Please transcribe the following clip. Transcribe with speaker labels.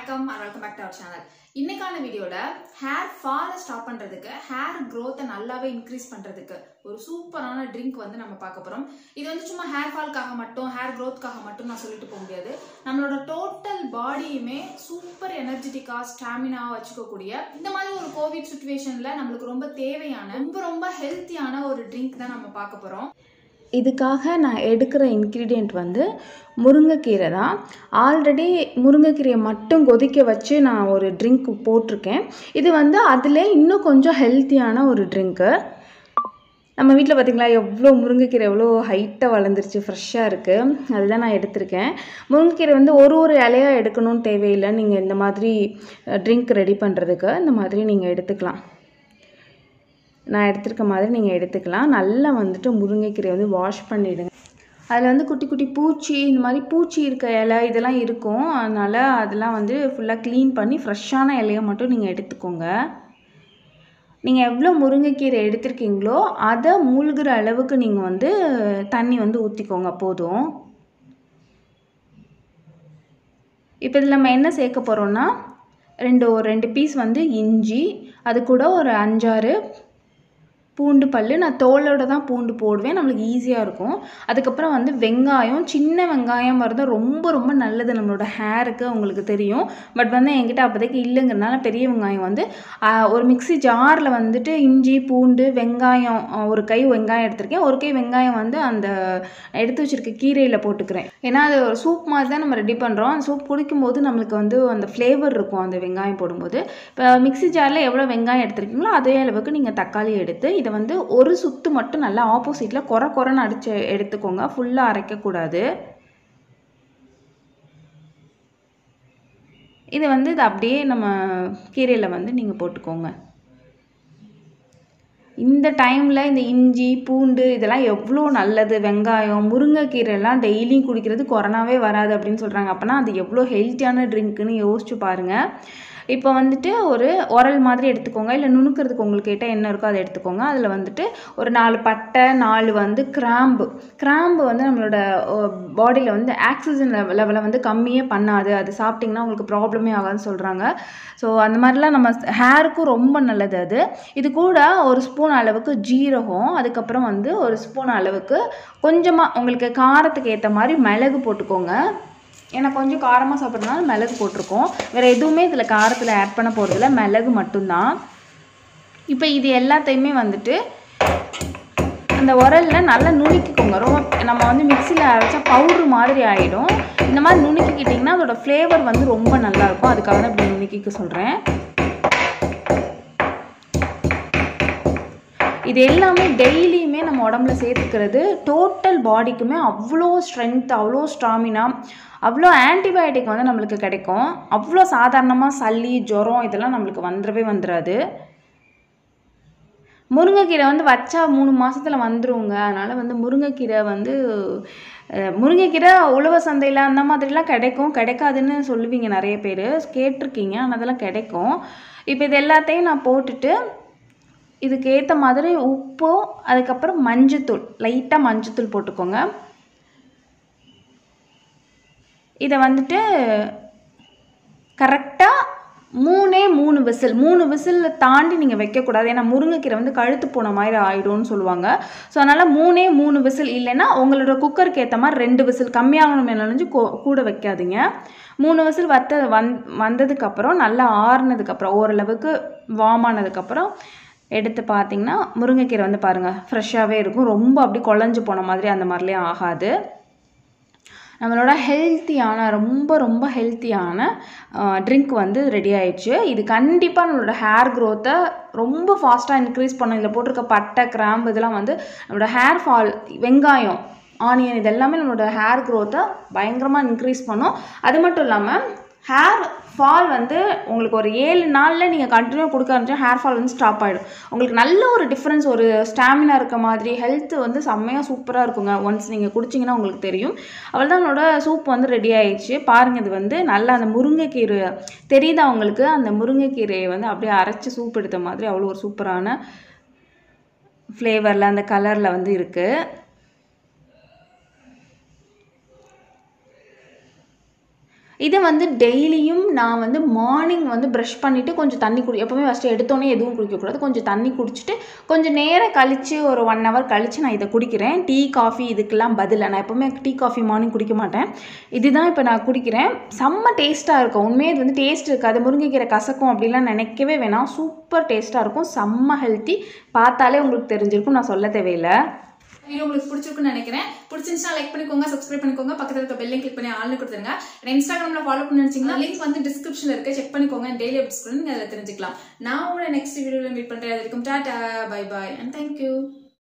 Speaker 1: வணக்கம் and welcome back to our channel இன்னைக்கான வீடியோல ஹேர் ஃபாலை ஸ்டாப் பண்றதுக்கு ஹேர் growth நல்லாவே இன்க்ரீஸ் பண்றதுக்கு ஒரு சூப்பரான ட்ரிங்க் வந்து நம்ம பார்க்க போறோம் இது வந்து சும்மா ஹேர் ஃபால்க்காக மட்டும் ஹேர் growthக்காக மட்டும் நான் சொல்லிட்டு போக முடியாது நம்மளோட டோட்டல் பாடியுமே சூப்பர் எனர்ஜெட்டிக்கா ஸ்டாமினாவா வச்சுக்கக்கூடிய இந்த மாதிரி ஒரு கோவிட் சுச்சுவேஷன்ல நம்மளுக்கு ரொம்ப தேவையான ரொம்ப ரொம்ப ஹெல்த்தியான ஒரு ட்ரிங்க் தான் நம்ம பார்க்க போறோம்
Speaker 2: இதுக்காக நான் எடுக்கிற இன்க்ரீடியண்ட் வந்து முருங்கைக்கீரை தான் ஆல்ரெடி முருங்கைக்கீரையை மட்டும் கொதிக்க வச்சு நான் ஒரு ட்ரிங்க் போட்டிருக்கேன் இது வந்து அதில் இன்னும் கொஞ்சம் ஹெல்த்தியான ஒரு ட்ரிங்க்கு நம்ம வீட்டில் பார்த்திங்களா எவ்வளோ முருங்கைக்கீரை எவ்வளோ ஹைட்டாக வளர்ந்துருச்சு ஃப்ரெஷ்ஷாக இருக்குது அதுதான் நான் எடுத்திருக்கேன் முருங்கைக்கீரை வந்து ஒரு ஒரு இலையாக எடுக்கணும்னு தேவையில்லை நீங்கள் இந்த மாதிரி ட்ரிங்க் ரெடி பண்ணுறதுக்கு இந்த மாதிரி நீங்கள் எடுத்துக்கலாம் நான் எடுத்திருக்க மாதிரி நீங்கள் எடுத்துக்கலாம் நல்லா வந்துட்டு முருங்கைக்கீரை வந்து வாஷ் பண்ணிவிடுங்க அதில் வந்து குட்டி குட்டி பூச்சி இந்த மாதிரி பூச்சி இருக்க இலை இதெல்லாம் இருக்கும் அதனால் அதெல்லாம் வந்து ஃபுல்லாக க்ளீன் பண்ணி ஃப்ரெஷ்ஷான இலையை மட்டும் நீங்கள் எடுத்துக்கோங்க நீங்கள் எவ்வளோ முருங்கைக்கீரை எடுத்திருக்கீங்களோ அதை மூழ்கிற அளவுக்கு நீங்கள் வந்து தண்ணி வந்து ஊற்றிக்கோங்க போதும் இப்போ இதில் நம்ம என்ன சேர்க்க போகிறோம்னா ரெண்டு ஒரு ரெண்டு பீஸ் வந்து இஞ்சி அது கூட ஒரு அஞ்சாறு பூண்டு பல் நான் தோலோட தான் பூண்டு போடுவேன் நம்மளுக்கு ஈஸியாக இருக்கும் அதுக்கப்புறம் வந்து வெங்காயம் சின்ன வெங்காயம் இருந்தால் ரொம்ப ரொம்ப நல்லது நம்மளோட ஹேருக்கு உங்களுக்கு தெரியும் பட் வந்து என்கிட்ட அப்போதைக்கு இல்லைங்கிறனால பெரிய வெங்காயம் வந்து ஆஹ், ஒரு மிக்ஸி ஜாரில் வந்துட்டு இஞ்சி பூண்டு வெங்காயம் ஆஹ், ஒரு கை வெங்காயம் எடுத்திருக்கேன் ஒரு கை வெங்காயம் வந்து அந்த எடுத்து வச்சிருக்க கீரையில் போட்டுக்கிறேன் ஏன்னா அது ஒரு சூப் மாதிரி தான் நம்ம ரெடி பண்ணுறோம் அந்த சூப் குடிக்கும்போது நம்மளுக்கு வந்து அந்த ஃப்ளேவர் இருக்கும் அந்த வெங்காயம் போடும்போது இப்போ மிக்ஸி ஜாரில் எவ்வளோ வெங்காயம் எடுத்திருக்கீங்களோ அதே அளவுக்கு நீங்கள் தக்காளி எடுத்து இதை வந்து ஒரு சுத்து மட்டும் நல்லா ஆப்போசிட்டில் குறை குறைன்னு அடித்து எடுத்துக்கோங்க ஃபுல்லாக அரைக்கக்கூடாது இது வந்து இது அப்படியே நம்ம கீரையில் வந்து நீங்கள் போட்டுக்கோங்க இந்த டைமில் இந்த இஞ்சி பூண்டு இதெல்லாம் எவ்வளோ நல்லது வெங்காயம் முருங்கைக்கீரைலாம் டெய்லியும் குடிக்கிறது கொரோனாவே வராது அப்படின்னு சொல்கிறாங்க அப்போனா அது எவ்வளோ ஹெல்த்தியான ட்ரிங்க்குன்னு யோசிச்சு பாருங்கள் இப்போ வந்துட்டு ஒரு உரல் மாதிரி எடுத்துக்கோங்க இல்லை நுணுக்கிறதுக்கு உங்களுக்கு கேட்டால் என்ன இருக்கோ அதை எடுத்துக்கோங்க அதில் வந்துட்டு ஒரு நாலு பட்டை நாலு வந்து கிராம்பு கிராம்பு வந்து நம்மளோட பாடியில் வந்து ஆக்சிஜன் லெவலை வந்து கம்மியே பண்ணாது அது சாப்பிட்டிங்கன்னா உங்களுக்கு ப்ராப்ளமே ஆகாதுன்னு சொல்கிறாங்க ஸோ அந்த மாதிரிலாம் நம்ம ஹேருக்கும் ரொம்ப நல்லது அது இது கூட ஒரு ஸ்பூன் அளவுக்கு ஜீரகம் அதுக்கப்புறம் வந்து ஒரு ஸ்பூன் அளவுக்கு கொஞ்சமாக உங்களுக்கு காரத்துக்கு ஏற்ற மாதிரி மிளகு போட்டுக்கோங்க ஏன்னா கொஞ்சம் காரமாக சாப்பிட்றதுனால மிளகு போட்டிருக்கோம் வேறு எதுவுமே இதில் காரத்தில் ஆட் பண்ண போகிறதில்ல மிளகு மட்டும்தான் இப்போ இது எல்லாத்தையுமே வந்துட்டு அந்த உரலில் நல்லா நுணுக்கிக்கோங்க ரொம்ப நம்ம வந்து மிக்சியில் அரைச்சா பவுட்ரு மாதிரி ஆகிடும் இந்த மாதிரி நுணுக்கிக்கிட்டிங்கன்னா அதோட ஃப்ளேவர் வந்து ரொம்ப நல்லாயிருக்கும் அதுக்காக தான் இப்படி நுணுக்கிக்க சொல்கிறேன் இது எல்லாமே டெய்லியுமே நம்ம உடம்புல சேர்த்துக்கிறது டோட்டல் பாடிக்குமே அவ்வளோ ஸ்ட்ரென்த் அவ்வளோ ஸ்டாமினா அவ்வளோ ஆன்டிபயோட்டிக் வந்து நம்மளுக்கு கிடைக்கும் அவ்வளோ சாதாரணமாக சளி ஜுரம் இதெல்லாம் நம்மளுக்கு வந்துடவே வந்துடாது முருங்கைக்கீரை வந்து வச்சா மூணு மாசத்துல வந்துருங்க அதனால் வந்து முருங்கைக்கீரை வந்து அஹ், முருங்கைக்கீரை உழவர் சந்தையில் அந்த மாதிரிலாம் கிடைக்கும் கிடைக்காதுன்னு சொல்லுவீங்க நிறைய பேர் கேட்டிருக்கீங்க ஆனால் அதெல்லாம் கிடைக்கும் இப்போ இது எல்லாத்தையும் நான் போட்டுட்டு இதுக்கு ஏற்ற மாதிரி உப்பு அதுக்கப்புறம் மஞ்சத்தூள் லைட்டாக மஞ்சத்தூள் போட்டுக்கோங்க இதை வந்துட்டு கரெக்டாக மூணே மூணு விசில் மூணு விசில் தாண்டி நீங்கள் வைக்கக்கூடாது ஏன்னா முருங்கைக்கீரை வந்து கழுத்து போன மாதிரி ஆயிடும்னு சொல்லுவாங்க ஸோ அதனால் மூணே மூணு விசில் இல்லைன்னா உங்களோட குக்கருக்கு ஏற்ற மாதிரி ரெண்டு விசில் கம்மியாகணும் நினைஞ்சு கூட வைக்காதீங்க மூணு விசில் வத்த வந் வந்ததுக்கப்புறம் நல்லா ஆறுனதுக்கப்புறம் ஓரளவுக்கு வார்ம் ஆனதுக்கப்புறம் எடுத்து பார்த்தீங்கன்னா முருங்கைக்கீரை வந்து பாருங்கள் ஃப்ரெஷ்ஷாகவே இருக்கும் ரொம்ப அப்படி குழஞ்சு போன மாதிரி அந்த மாதிரிலாம் ஆகாது நம்மளோட ஹெல்த்தியான ரொம்ப ரொம்ப ஹெல்த்தியான ட்ரிங்க் வந்து ரெடி ஆயிடுச்சு இது கண்டிப்பாக நம்மளோட ஹேர் க்ரோத்தை ரொம்ப ஃபாஸ்ட்டாக இன்க்ரீஸ் பண்ணும் இதில் போட்டிருக்க பட்டை கிராம்பு இதெல்லாம் வந்து நம்மளோட ஹேர் ஃபால் வெங்காயம் ஆனியன் இது எல்லாமே நம்மளோட ஹேர் க்ரோத்தை பயங்கரமாக இன்க்ரீஸ் பண்ணும் அது மட்டும் இல்லாமல் ஹேர் ஃபால் வந்து உங்களுக்கு ஒரு ஏழு நாளில் நீங்கள் கண்டினியூ கொடுக்க ஆரம்பிச்சா ஹேர் ஃபால் வந்து ஸ்டாப் ஆகிடும் உங்களுக்கு நல்ல ஒரு டிஃப்ரென்ஸ் ஒரு ஸ்டாமினா இருக்க மாதிரி ஹெல்த் வந்து செம்மையாக சூப்பராக இருக்குங்க ஒன்ஸ் நீங்கள் குடிச்சிங்கன்னா உங்களுக்கு தெரியும் அவள் தான் என்னோட சூப் வந்து ரெடி ஆயிடுச்சு பாருங்கள் இது வந்து நல்லா அந்த முருங்கைக்கீரை தெரியுதா உங்களுக்கு அந்த முருங்கைக்கீரையை வந்து அப்படியே அரைச்சி சூப் எடுத்த மாதிரி அவ்வளோ ஒரு சூப்பரான ஃப்ளேவரில் அந்த கலரில் வந்து இருக்குது இது வந்து டெய்லியும் நான் வந்து மார்னிங் வந்து ப்ரஷ் பண்ணிவிட்டு கொஞ்சம் தண்ணி குடி எப்போவுமே ஃபஸ்ட்டு எடுத்தோன்னே எதுவும் குடிக்கக்கூடாது கொஞ்சம் தண்ணி குடிச்சிட்டு கொஞ்சம் நேரம் கழித்து ஒரு ஒன் ஹவர் கழித்து நான் இதை குடிக்கிறேன் டீ காஃபி இதுக்கெல்லாம் பதிலாக நான் எப்போவுமே டீ காஃபி மார்னிங் குடிக்க மாட்டேன் இதுதான் இப்போ நான் குடிக்கிறேன் செம்ம டேஸ்ட்டாக இருக்கும் உண்மையே இது வந்து டேஸ்ட் இருக்காது முருங்கைக்கீரை கசக்கும் அப்படிலாம் நினைக்கவே வேணாம் சூப்பர் டேஸ்ட்டாக இருக்கும் செம்ம ஹெல்த்தி பார்த்தாலே உங்களுக்கு தெரிஞ்சிருக்கும் நான் சொல்ல தேவையில்லை
Speaker 1: வீடியோ உங்களுக்கு பிடிச்சிருக்குன்னு நினைக்கிறேன் பிடிச்சிருந்துச்சுன்னா லைக் பண்ணிக்கோங்க சப்ஸ்கிரைப் பண்ணிக்கோங்க பக்கத்துல இருக்க பெல்லையும் கிளிக் பண்ணி ஆள்னு கொடுத்துருங்க அண்ட் இன்ஸ்டாகிராம்ல ஃபாலோ பண்ணி நினைச்சீங்கன்னா லிங்க் வந்து டிஸ்கிரிப்ஷன்ல இருக்கு செக் பண்ணிக்கோங்க டெய்லி அப்டேட்ஸ் கூட நீங்க அதில் தெரிஞ்சுக்கலாம் நான் உங்களை நெக்ஸ்ட் வீடியோல மீட் பண்றேன் அது வரைக்கும் tata bye bye and thank you